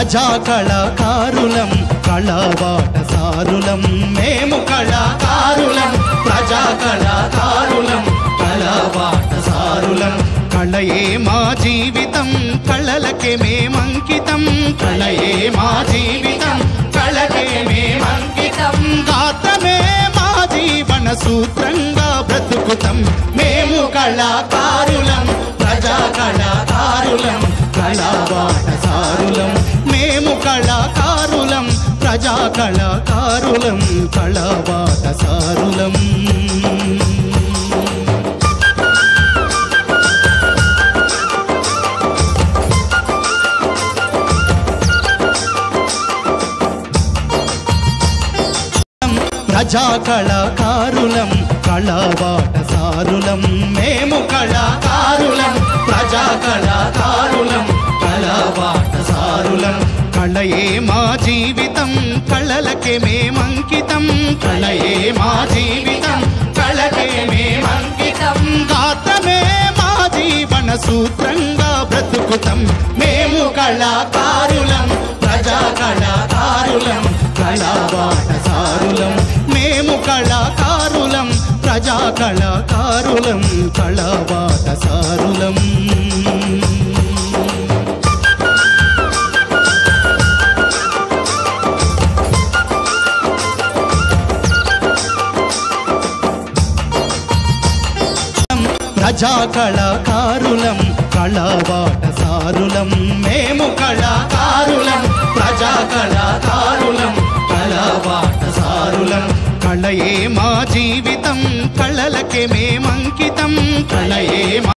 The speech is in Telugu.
ప్రజా కళాకారులం కళాబాట సారులం మేము కళాకారులం ప్రజా కళాకారులం కళాబాట సారులం కళయే మా జీవితం కళలకే మేమంకితం కళయే మా జీవితం కళకే మేమంకితం గాత్రమే మా జీవన సూత్రంగా బ్రతుకుతాం మేము కళాకారులం ప్రజా కళాకారులం కళాబాట సారులం మేము కళాకారులం ప్రజా కళాకారులం కళాబాట సారులం ప్రజా కళాకారులం కళాబాట సారులం మేము కళాకారులం ప్రజా కళాకారులం కళాబాట సారులం కళయే మా జీవితం కళలకే మేమంకితం కళయే మా జీవితం కళకే మేమంకితం గాత్రమే మా జీవన సూత్రంగా బ్రతుకుతాం మేము కళాకారులం ప్రజా కళాకారులం కళాబాట సారులం మేము కళాకారులం ప్రజా కళాకారులం కళాబాట సారులం ప్రజా కళాకారులం కళాబాట సారులం మేము కళాకారులం ప్రజా కళాకారులం కళాబాట సారులం కళయే మా జీవితం కళలకే మేమంకితం కళయే మా